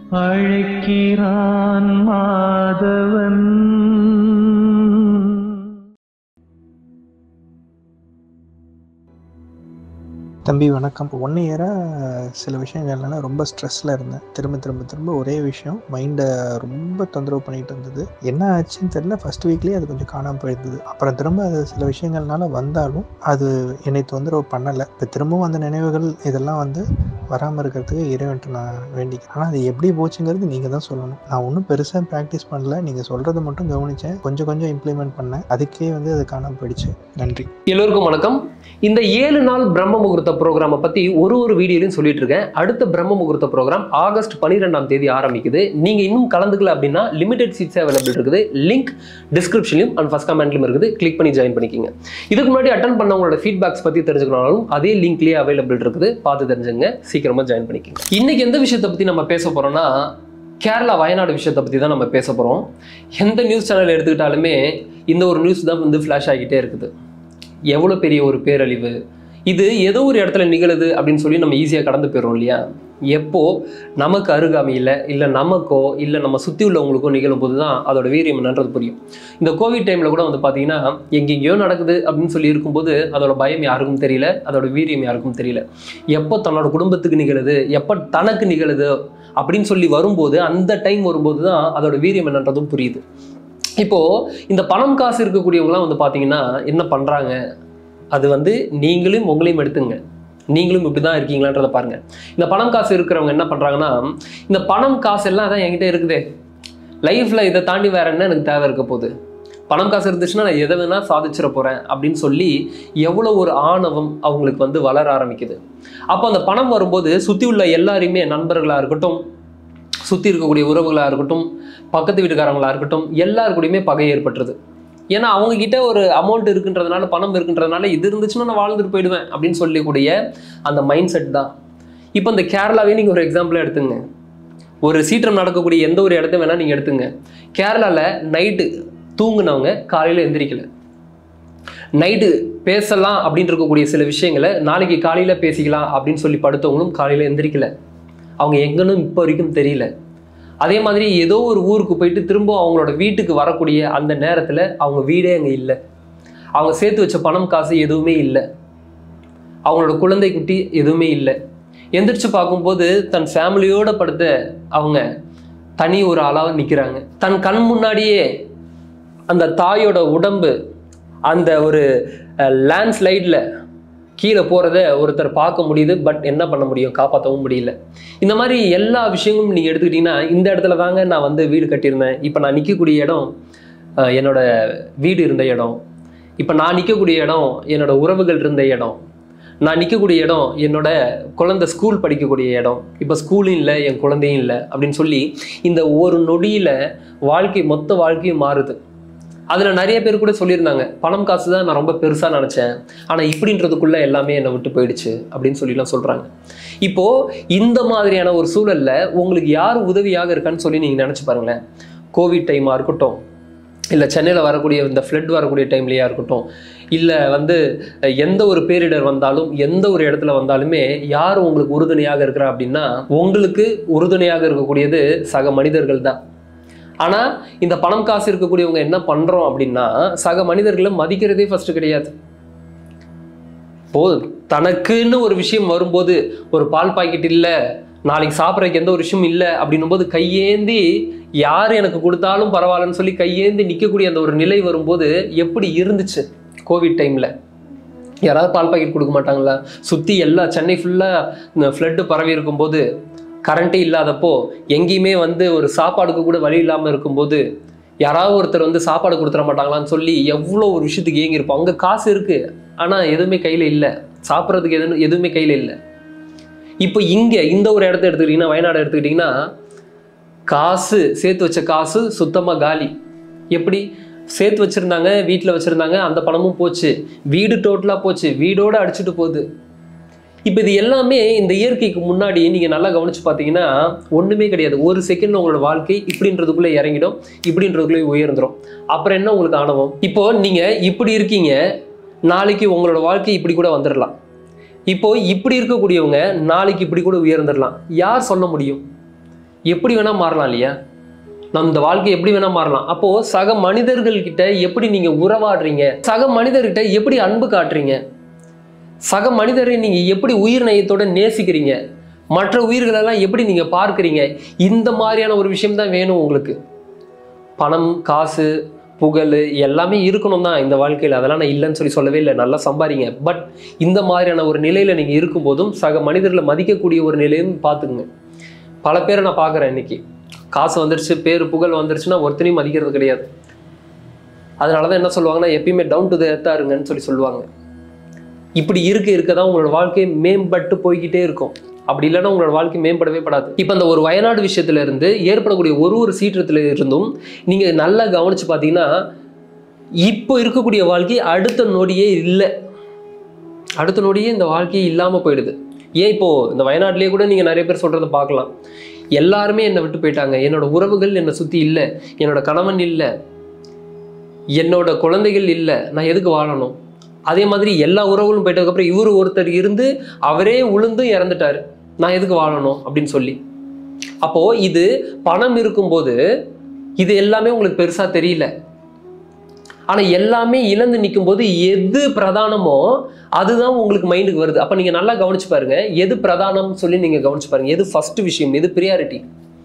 அழைக்கிறான் மாதவன் தம்பி வணக்கம் ஒன் இயராக சில விஷயங்கள்லாம் ரொம்ப ஸ்ட்ரெஸ்ஸில் இருந்தேன் திரும்ப திரும்ப திரும்ப ஒரே விஷயம் மைண்டை ரொம்ப தொந்தரவு பண்ணிகிட்டு இருந்தது என்ன ஆச்சுன்னு தெரியல ஃபர்ஸ்ட் வீக்லேயே அது கொஞ்சம் காணாமல் போயிருந்தது அப்புறம் திரும்ப அது சில விஷயங்கள்னால வந்தாலும் அது என்னை தொந்தரவு பண்ணலை இப்போ திரும்பவும் அந்த நினைவுகள் இதெல்லாம் வந்து வராமல் இருக்கிறதுக்கு இறைவன்ட்டு நான் வேண்டிக்கிறேன் ஆனால் அது எப்படி போச்சுங்கிறது நீங்கள் தான் சொல்லணும் நான் ஒன்றும் பெருசாக ப்ராக்டிஸ் பண்ணல நீங்கள் சொல்கிறத மட்டும் கவனித்தேன் கொஞ்சம் கொஞ்சம் இம்ப்ளிமெண்ட் பண்ணேன் அதுக்கே வந்து அது காணாமல் போயிடுச்சு நன்றி எல்லோருக்கும் வணக்கம் இந்த ஏழு நாள் பிரம்ம முகூர்த்த ப்ரோக்ராமை பற்றி ஒரு ஒரு வீடியோலையும் சொல்லிட்டு இருக்கேன் அடுத்த பிரம்ம முகூர்த்த ப்ரோக்ராம் ஆகஸ்ட் பன்னிரெண்டாம் தேதி ஆரம்பிக்குது நீங்கள் இன்னும் கலந்துக்கல அப்படின்னா லிமிடெட் சீட்ஸ் அவைலபிள் இருக்குது லிங்க் டிஸ்கிரிப்ஷன்லையும் அண்ட் ஃபஸ்ட் கமெண்ட்லையும் இருக்குது கிளிக் பண்ணி ஜாயின் பண்ணிக்கிங்க இதுக்கு முன்னாடி அட்டன் பண்ணவங்களோட ஃபீட்பேக்ஸ் பற்றி தெரிஞ்சுக்கணும்னாலும் அதே லிங்க்லேயே அவைலபிள் இருக்குது பார்த்து தெரிஞ்சுங்க சீக்கிரமாக ஜாயின் பண்ணிக்கிங்க இன்னைக்கு எந்த விஷயத்தை பற்றி நம்ம பேச போகிறோம்னா கேரளா வயநாடு விஷயத்தை பற்றி தான் நம்ம பேச போகிறோம் எந்த நியூஸ் சேனல் எடுத்துக்கிட்டாலுமே இந்த ஒரு நியூஸ் தான் வந்து ஃப்ளாஷ் ஆகிட்டே இருக்குது எவ்வளோ பெரிய ஒரு பேரழிவு இது ஏதோ ஒரு இடத்துல நிகழுது அப்படின்னு சொல்லி நம்ம ஈஸியாக கடந்து போயிடுறோம் இல்லையா எப்போ நமக்கு அருகாமையில் இல்லை நமக்கோ இல்லை நம்ம சுற்றி உள்ளவங்களுக்கோ நிகழும் போது தான் அதோட வீரியம் என்னன்றது புரியும் இந்த கோவிட் டைமில் கூட வந்து பார்த்தீங்கன்னா எங்கெங்கேயோ நடக்குது அப்படின்னு சொல்லி இருக்கும்போது அதோட பயம் யாருக்கும் தெரியல அதோட வீரியம் யாருக்கும் தெரியல எப்போ தன்னோட குடும்பத்துக்கு நிகழுது எப்போ தனக்கு நிகழுது அப்படின்னு சொல்லி வரும்போது அந்த டைம் வரும்போது தான் அதோட வீரியம் என்னன்றதும் புரியுது இப்போ இந்த பணம் காசு இருக்கக்கூடியவங்களாம் வந்து பார்த்தீங்கன்னா என்ன பண்ணுறாங்க அது வந்து நீங்களும் உங்களையும் எடுத்துங்க நீங்களும் இப்படி தான் இருக்கீங்களான்றதை பாருங்க இந்த பணம் காசு இருக்கிறவங்க என்ன பண்ணுறாங்கன்னா இந்த பணம் காசு எல்லாம் அதான் என்கிட்ட இருக்குதே லைஃப்பில் இதை தாண்டி வேற என்ன எனக்கு தேவை இருக்க போகுது பணம் காசு இருந்துச்சுன்னா நான் எதை வேணால் சாதிச்சிட போகிறேன் அப்படின்னு சொல்லி எவ்வளோ ஒரு ஆணவம் அவங்களுக்கு வந்து வளர ஆரம்பிக்குது அப்போ அந்த பணம் வரும்போது சுற்றி உள்ள எல்லாரையுமே நண்பர்களாக இருக்கட்டும் சுற்றி இருக்கக்கூடிய உறவுகளாக இருக்கட்டும் பக்கத்து வீட்டுக்காரங்களாக இருக்கட்டும் எல்லாருக்கூடயுமே பகை ஏற்பட்டுருது ஏன்னா அவங்க கிட்ட ஒரு அமௌண்ட் இருக்குன்றதுனால பணம் இருக்குன்றதுனால இது இருந்துச்சுன்னா நான் வாழ்ந்துட்டு போயிடுவேன் அப்படின்னு சொல்லக்கூடிய அந்த மைண்ட் செட் தான் இப்போ இந்த கேரளாவே நீங்கள் ஒரு எக்ஸாம்பிளாக எடுத்துங்க ஒரு சீற்றம் நடக்கக்கூடிய எந்த ஒரு இடத்த வேணால் நீங்கள் எடுத்துங்க கேரளாவில் நைட்டு தூங்குனவங்க காலையில் எந்திரிக்கல நைட்டு பேசலாம் அப்படின்னு இருக்கக்கூடிய சில விஷயங்களை நாளைக்கு காலையில் பேசிக்கலாம் அப்படின்னு சொல்லி படுத்தவங்களும் காலையில் எந்திரிக்கல அவங்க எங்கன்னு இப்போ வரைக்கும் தெரியல அதே மாதிரி ஏதோ ஒரு ஊருக்கு போயிட்டு திரும்ப அவங்களோட வீட்டுக்கு வரக்கூடிய அந்த நேரத்தில் அவங்க வீடே அங்கே இல்லை அவங்க சேர்த்து வச்ச பணம் காசு எதுவுமே இல்லை அவங்களோட குழந்தை குட்டி எதுவுமே இல்லை எந்திரிச்சு பார்க்கும்போது தன் ஃபேமிலியோட படுத்த அவங்க தனி ஒரு ஆளாக நிற்கிறாங்க தன் கண் முன்னாடியே அந்த தாயோட உடம்பு அந்த ஒரு லேண்ட்ஸ்லைடில் கீழே போகிறத ஒருத்தர் பார்க்க முடியுது பட் என்ன பண்ண முடியும் காப்பாற்றவும் முடியல இந்த மாதிரி எல்லா விஷயங்களும் நீங்கள் எடுத்துக்கிட்டிங்கன்னா இந்த இடத்துல தாங்க நான் வந்து வீடு கட்டியிருந்தேன் இப்போ நான் நிற்கக்கூடிய இடம் அஹ், என்னோட வீடு இருந்த இடம் இப்போ நான் நிற்கக்கூடிய இடம் என்னோட உறவுகள் இருந்த இடம் நான் நிற்கக்கூடிய இடம் என்னோட குழந்தை ஸ்கூல் படிக்கக்கூடிய இடம் இப்போ ஸ்கூலும் இல்லை என் குழந்தையும் இல்லை அப்படின்னு சொல்லி இந்த ஒரு நொடியில் வாழ்க்கை மொத்த வாழ்க்கையும் மாறுது அதில் நிறைய பேர் கூட சொல்லியிருந்தாங்க பணம் காசு தான் நான் ரொம்ப பெருசாக நினச்சேன் ஆனால் இப்படின்றதுக்குள்ளே எல்லாமே என்னை விட்டு போயிடுச்சு அப்படின்னு சொல்லிலாம் சொல்கிறாங்க இப்போது இந்த மாதிரியான ஒரு சூழலில் உங்களுக்கு யார் உதவியாக இருக்கான்னு சொல்லி நீங்கள் நினச்சி பாருங்களேன் கோவிட் டைமாக இருக்கட்டும் இல்லை சென்னையில் வரக்கூடிய இந்த ஃப்ளட் வரக்கூடிய டைம்லையா இருக்கட்டும் இல்லை வந்து அஹ், எந்த ஒரு பேரிடர் வந்தாலும் எந்த ஒரு இடத்துல வந்தாலுமே யார் உங்களுக்கு உறுதுணையாக இருக்கிறா அப்படின்னா உங்களுக்கு உறுதுணையாக இருக்கக்கூடியது சக மனிதர்கள் தான் ஆனால் இந்த பணம் காசு இருக்கக்கூடியவங்க என்ன பண்ணுறோம் அப்படின்னா சக மனிதர்களை மதிக்கிறதே ஃபர்ஸ்ட் கிடையாது போ தனக்குன்னு ஒரு விஷயம் வரும்போது ஒரு பால் பாக்கெட் இல்லை நாளைக்கு சாப்பிட்றதுக்கு எந்த ஒரு விஷயம் இல்லை அப்படின்னும் போது கையேந்தி யார் எனக்கு கொடுத்தாலும் பரவாயில்லன்னு சொல்லி கையேந்தி நிற்கக்கூடிய அந்த ஒரு நிலை வரும்போது எப்படி இருந்துச்சு கோவிட் டைமில் யாராவது பால் பாக்கெட் கொடுக்க மாட்டாங்களா சுற்றி எல்லா சென்னை ஃபுல்லாக இந்த ஃப்ளட்டு பரவி இருக்கும்போது கரண்ட்டே இல்லாதப்போ எங்கேயுமே வந்து ஒரு சாப்பாடுக்கு கூட வழி இல்லாமல் இருக்கும்போது யாராவது ஒருத்தர் வந்து சாப்பாடு கொடுத்துட மாட்டாங்களான்னு சொல்லி எவ்வளோ ஒரு விஷயத்துக்கு ஏங்கியிருப்போம் அங்கே காசு இருக்குது ஆனால் எதுவுமே கையில் இல்லை சாப்பிட்றதுக்கு எதுவும் எதுவுமே கையில் இல்லை இப்போ இங்கே இந்த ஒரு இடத்த எடுத்துக்கிட்டிங்கன்னா வயநாடு எடுத்துக்கிட்டிங்கன்னா காசு சேர்த்து வச்ச காசு சுத்தமாக காலி எப்படி சேர்த்து வச்சுருந்தாங்க வீட்டில் வச்சுருந்தாங்க அந்த பணமும் போச்சு வீடு டோட்டலாக போச்சு வீடோடு அடிச்சுட்டு போகுது இப்போ இது எல்லாமே இந்த இயற்கைக்கு முன்னாடி நீங்கள் நல்லா கவனிச்சு பார்த்தீங்கன்னா ஒன்றுமே கிடையாது ஒரு செகண்ட் உங்களோட வாழ்க்கை இப்படின்றதுக்குள்ளே இறங்கிடும் இப்படின்றதுக்குள்ளே உயர்ந்துடும் அப்புறம் என்ன உங்களுக்கு ஆணவம் இப்போ நீங்கள் இப்படி இருக்கீங்க நாளைக்கு உங்களோட வாழ்க்கை இப்படி கூட வந்துடலாம் இப்போ இப்படி இருக்கக்கூடியவங்க நாளைக்கு இப்படி கூட உயர்ந்துடலாம் யார் சொல்ல முடியும் எப்படி வேணா மாறலாம் இல்லையா நம்ம இந்த வாழ்க்கை எப்படி வேணா மாறலாம் அப்போ சக மனிதர்கள் கிட்ட எப்படி நீங்க உறவாடுறீங்க சக மனிதர்கிட்ட எப்படி அன்பு காட்டுறீங்க சக மனிதரை நீங்க எப்படி உயிர் நயத்தோட நேசிக்கிறீங்க மற்ற உயிர்களெல்லாம் எப்படி நீங்க பார்க்குறீங்க இந்த மாதிரியான ஒரு விஷயம் தான் வேணும் உங்களுக்கு பணம் காசு புகழ் எல்லாமே இருக்கணும் தான் இந்த வாழ்க்கையில் அதெல்லாம் நான் இல்லைன்னு சொல்லி சொல்லவே இல்லை நல்லா சம்பாதிங்க பட் இந்த மாதிரியான ஒரு நிலையில் நீங்கள் இருக்கும்போதும் சக மனிதர்களை மதிக்கக்கூடிய ஒரு நிலையும் பார்த்துக்குங்க பல பேரை நான் பார்க்குறேன் இன்னைக்கு காசு வந்துருச்சு பேர் புகழ் வந்துருச்சுன்னா ஒருத்தனையும் மதிக்கிறது கிடையாது அதனால தான் என்ன சொல்லுவாங்கன்னா எப்பயுமே டவுன் டு த எர்த்தாக இருங்கன்னு சொல்லி சொல்லுவாங்க இப்படி இருக்க இருக்க தான் உங்களோட வாழ்க்கை மேம்பட்டு போய்கிட்டே இருக்கும் அப்படி இல்லைன்னா உங்களோட வாழ்க்கை மேம்படவே படாது இப்போ அந்த ஒரு வயநாடு விஷயத்துல இருந்து ஏற்படக்கூடிய ஒரு ஒரு சீற்றத்துல இருந்தும் நீங்க நல்லா கவனிச்சு பார்த்தீங்கன்னா இப்போ இருக்கக்கூடிய வாழ்க்கை அடுத்த நொடியே இல்லை அடுத்த நொடியே இந்த வாழ்க்கையே இல்லாமல் போயிடுது ஏன் இப்போ இந்த வயநாட்டிலேயே கூட நீங்க நிறைய பேர் சொல்றதை பார்க்கலாம் எல்லாருமே என்னை விட்டு போயிட்டாங்க என்னோட உறவுகள் என்னை சுத்தி இல்லை என்னோட கணவன் இல்லை என்னோட குழந்தைகள் இல்லை நான் எதுக்கு வாழணும் அதே மாதிரி எல்லா உறவுகளும் போயிட்டதுக்கப்புறம் இவர் ஒருத்தர் இருந்து அவரே உளுந்தும் இறந்துட்டாரு நான் எதுக்கு வாழணும் அப்படின்னு சொல்லி அப்போ இது பணம் இருக்கும்போது இது எல்லாமே உங்களுக்கு பெருசா தெரியல ஆனா எல்லாமே இழந்து நிற்கும்போது எது பிரதானமோ அதுதான் உங்களுக்கு மைண்டுக்கு வருது அப்ப நீங்க நல்லா கவனிச்சு பாருங்க எது பிரதானம்னு சொல்லி நீங்க கவனிச்சு பாருங்க எது ஃபர்ஸ்ட் விஷயம் எது ப்ரியாரிட்டி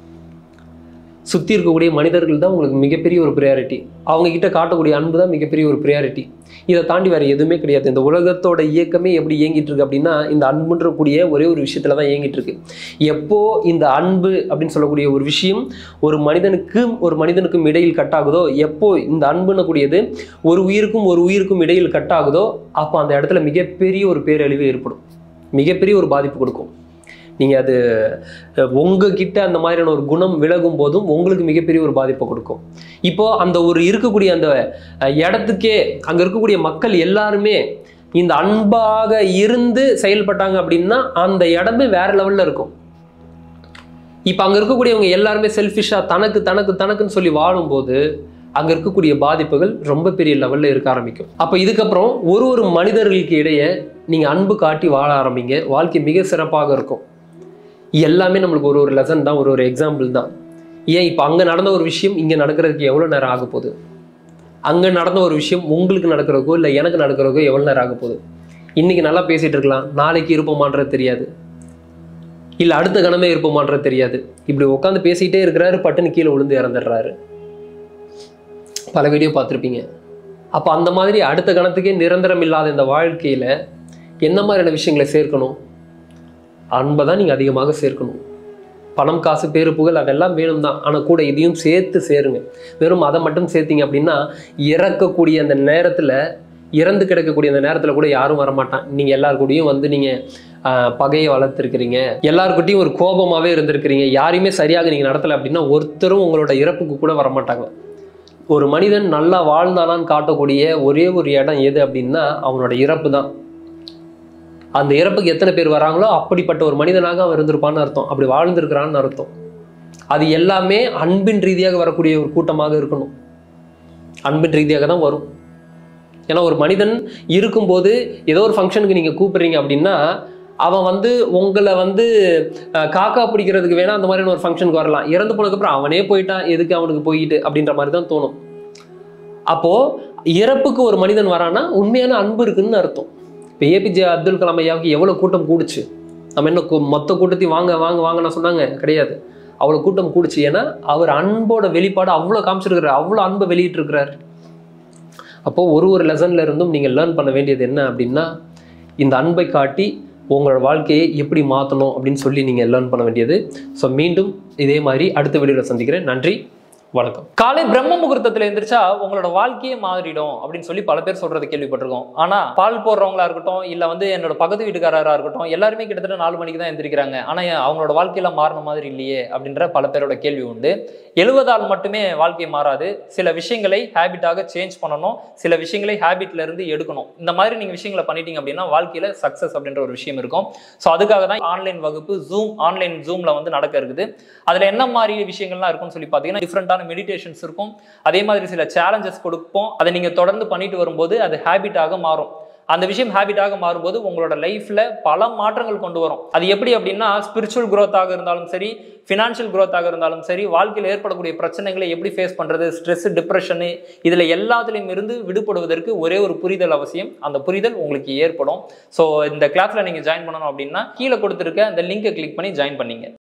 சுற்றி இருக்கக்கூடிய மனிதர்கள் தான் உங்களுக்கு மிகப்பெரிய ஒரு ப்ரியாரிட்டி அவங்க கிட்ட காட்டக்கூடிய அன்பு தான் மிகப்பெரிய ஒரு ப்ரியாரிட்டி இதை தாண்டி வேற எதுவுமே கிடையாது இந்த உலகத்தோட இயக்கமே எப்படி இயங்கிட்டு இருக்கு அப்படின்னா இந்த அன்புன்ற கூடிய ஒரே ஒரு விஷயத்துல தான் இயங்கிட்டு இருக்கு எப்போ இந்த அன்பு அப்படின்னு சொல்லக்கூடிய ஒரு விஷயம் ஒரு மனிதனுக்கும் ஒரு மனிதனுக்கும் இடையில் கட்டாகுதோ எப்போ இந்த அன்புன்னு கூடியது ஒரு உயிருக்கும் ஒரு உயிருக்கும் இடையில் கட்டாகுதோ அப்போ அந்த இடத்துல மிகப்பெரிய ஒரு பேரழிவு ஏற்படும் மிகப்பெரிய ஒரு பாதிப்பு கொடுக்கும் நீங்கள் அது அஹ், உங்ககிட்ட அந்த மாதிரியான ஒரு குணம் விலகும் போதும் உங்களுக்கு மிகப்பெரிய ஒரு பாதிப்பை கொடுக்கும் இப்போ அந்த ஒரு இருக்கக்கூடிய அந்த அஹ், இடத்துக்கே அங்கே இருக்கக்கூடிய மக்கள் எல்லாருமே இந்த அன்பாக இருந்து செயல்பட்டாங்க அப்படின்னா அந்த இடமே வேற லெவலில் இருக்கும் இப்போ அங்கே இருக்கக்கூடியவங்க எல்லாருமே செல்ஃபிஷாக தனக்கு தனக்கு தனக்குன்னு சொல்லி வாழும்போது அங்கே இருக்கக்கூடிய பாதிப்புகள் ரொம்ப பெரிய லெவலில் இருக்க ஆரம்பிக்கும் அப்போ இதுக்கப்புறம் ஒரு ஒரு மனிதர்களுக்கு இடையே நீங்கள் அன்பு காட்டி வாழ ஆரம்பிங்க வாழ்க்கை மிக சிறப்பாக இருக்கும் எல்லாமே நம்மளுக்கு ஒரு ஒரு லெசன் தான் ஒரு ஒரு எக்ஸாம்பிள் தான் ஏன் இப்போ அங்கே நடந்த ஒரு விஷயம் இங்கே நடக்கிறதுக்கு எவ்வளோ நேரம் ஆக போகுது அங்கே நடந்த ஒரு விஷயம் உங்களுக்கு நடக்கிறதுக்கோ இல்லை எனக்கு நடக்கிறதுக்கோ எவ்வளோ நேரம் ஆக போகுது இன்னைக்கு நல்லா பேசிட்டு இருக்கலாம் நாளைக்கு இருப்போமான்றது தெரியாது இல்லை அடுத்த கணமே இருப்போமான்றது தெரியாது இப்படி உட்காந்து பேசிக்கிட்டே இருக்கிறாரு பட்டுன்னு கீழே விழுந்து இறந்துடுறாரு பல வீடியோ பார்த்துருப்பீங்க அப்போ அந்த மாதிரி அடுத்த கணத்துக்கே நிரந்தரம் இல்லாத இந்த வாழ்க்கையில் என்ன மாதிரியான விஷயங்களை சேர்க்கணும் அன்பை தான் நீங்கள் அதிகமாக சேர்க்கணும் பணம் காசு பேரு புகழ் அதெல்லாம் வேணும் தான் ஆனால் கூட இதையும் சேர்த்து சேருங்க வெறும் அதை மட்டும் சேர்த்தீங்க அப்படின்னா இறக்கக்கூடிய அந்த நேரத்தில் இறந்து கிடக்கக்கூடிய அந்த நேரத்தில் கூட யாரும் வரமாட்டான் நீங்கள் எல்லார் கூடயும் வந்து நீங்கள் பகையை வளர்த்துருக்கிறீங்க எல்லாருக்கிட்டையும் ஒரு கோபமாகவே இருந்திருக்கிறீங்க யாரையுமே சரியாக நீங்கள் நடத்தலை அப்படின்னா ஒருத்தரும் உங்களோட இறப்புக்கு கூட வரமாட்டாங்க ஒரு மனிதன் நல்லா வாழ்ந்தானான்னு காட்டக்கூடிய ஒரே ஒரு இடம் எது அப்படின்னா அவனோட இறப்பு தான் அந்த இறப்புக்கு எத்தனை பேர் வராங்களோ அப்படிப்பட்ட ஒரு மனிதனாக அவன் இருந்திருப்பான்னு அர்த்தம் அப்படி வாழ்ந்திருக்கிறான்னு அர்த்தம் அது எல்லாமே அன்பின் ரீதியாக வரக்கூடிய ஒரு கூட்டமாக இருக்கணும் அன்பின் ரீதியாக தான் வரும் ஏன்னா ஒரு மனிதன் இருக்கும்போது ஏதோ ஒரு ஃபங்க்ஷனுக்கு நீங்கள் கூப்பிடுறீங்க அப்படின்னா அவன் வந்து உங்களை வந்து அஹ், காக்கா பிடிக்கிறதுக்கு வேணா அந்த மாதிரியான ஒரு ஃபங்க்ஷனுக்கு வரலாம் இறந்து போனதுக்கப்புறம் அவனே போயிட்டான் எதுக்கு அவனுக்கு போயிட்டு அப்படின்ற மாதிரி தான் தோணும் அப்போ இறப்புக்கு ஒரு மனிதன் வரான்னா உண்மையான அன்பு இருக்குன்னு அர்த்தம் இப்போ ஏபிஜே அப்துல் கலாம் ஐயாவுக்கு எவ்வளோ கூட்டம் கூடுச்சு நம்ம என்ன கு- மொத்த கூட்டத்தையும் வாங்க வாங்க வாங்கன்னு சொன்னாங்க கிடையாது அவ்வளோ கூட்டம் கூடுச்சு ஏன்னா அவர் அன்போட வெளிப்பாடு அவ்வளோ காமிச்சிருக்கிறார் அவ்வளோ அன்பை வெளியிட்டிருக்கிறார் அப்போ ஒரு ஒரு லெசன்ல இருந்தும் நீங்கள் லேர்ன் பண்ண வேண்டியது என்ன அப்படின்னா இந்த அன்பை காட்டி உங்களோட வாழ்க்கையை எப்படி மாற்றணும் அப்படின்னு சொல்லி நீங்கள் லேர்ன் பண்ண வேண்டியது ஸோ மீண்டும் இதே மாதிரி அடுத்த வீடியோவில் சந்திக்கிறேன் நன்றி வணக்கம் காலை பிரம்ம முகூர்த்தத்துல எந்திரிச்சா உங்களோட வாழ்க்கையே மாறிடும் அப்படின்னு சொல்லி பல பேர் சொல்றது கேள்விப்பட்டிருக்கோம் ஆனா பால் போடுறவங்களா இருக்கட்டும் இல்ல வந்து என்னோட பக்கத்து வீட்டுக்காரரா இருக்கட்டும் எல்லாருமே கிட்டத்தட்ட நாலு மணிக்கு தான் எந்திரிக்கிறாங்க ஆனா ஏன் அவங்களோட வாழ்க்கையில மாறின மாதிரி இல்லையே அப்படின்ற பல பேரோட கேள்வி உண்டு எழுவதால் மட்டுமே வாழ்க்கை மாறாது சில விஷயங்களை ஹேபிட்டாக சேஞ்ச் பண்ணணும் சில விஷயங்களை ஹேபிட்ல இருந்து எடுக்கணும் இந்த மாதிரி நீங்க விஷயங்களை பண்ணிட்டீங்க அப்படின்னா வாழ்க்கையில சக்சஸ் அப்படின்ற ஒரு விஷயம் இருக்கும் ஸோ அதுக்காக தான் ஆன்லைன் வகுப்பு ஜூம் ஆன்லைன் ஜூம்ல வந்து நடக்க இருக்குது அதுல என்ன மாதிரி விஷயங்கள்லாம் இருக்கும்னு சொல்லி பார்த்தீங்கன்னா டிஃப்ரெண்டான மெடிடேஷன்ஸ் இருக்கும் அதே மாதிரி சில சேலஞ்சஸ் கொடுப்போம் அதை நீங்க தொடர்ந்து பண்ணிட்டு வரும்போது அது ஹேபிட்டாக மாறும் அந்த விஷயம் ஹேபிட்டாக மாறும்போது உங்களோட லைஃப்ல பல மாற்றங்கள் கொண்டு வரும் அது எப்படி அப்படின்னா ஸ்பிரிச்சுவல் growth-ஆக இருந்தாலும் சரி ஃபினான்ஷியல் growth-ஆக இருந்தாலும் சரி வாழ்க்கையில் ஏற்படக்கூடிய பிரச்சனைகளை எப்படி ஃபேஸ் பண்றது ஸ்ட்ரெஸ் டிப்ரெஷனு இதுல எல்லாத்துலேயும் இருந்து விடுபடுவதற்கு ஒரே ஒரு புரிதல் அவசியம் அந்த புரிதல் உங்களுக்கு ஏற்படும் ஸோ இந்த கிளாஸ்ல நீங்க ஜாயின் பண்ணணும் அப்படின்னா கீழே கொடுத்துருக்க அந்த லிங்கை கிளிக் பண்ணி ஜாயின் பண்ணீங்க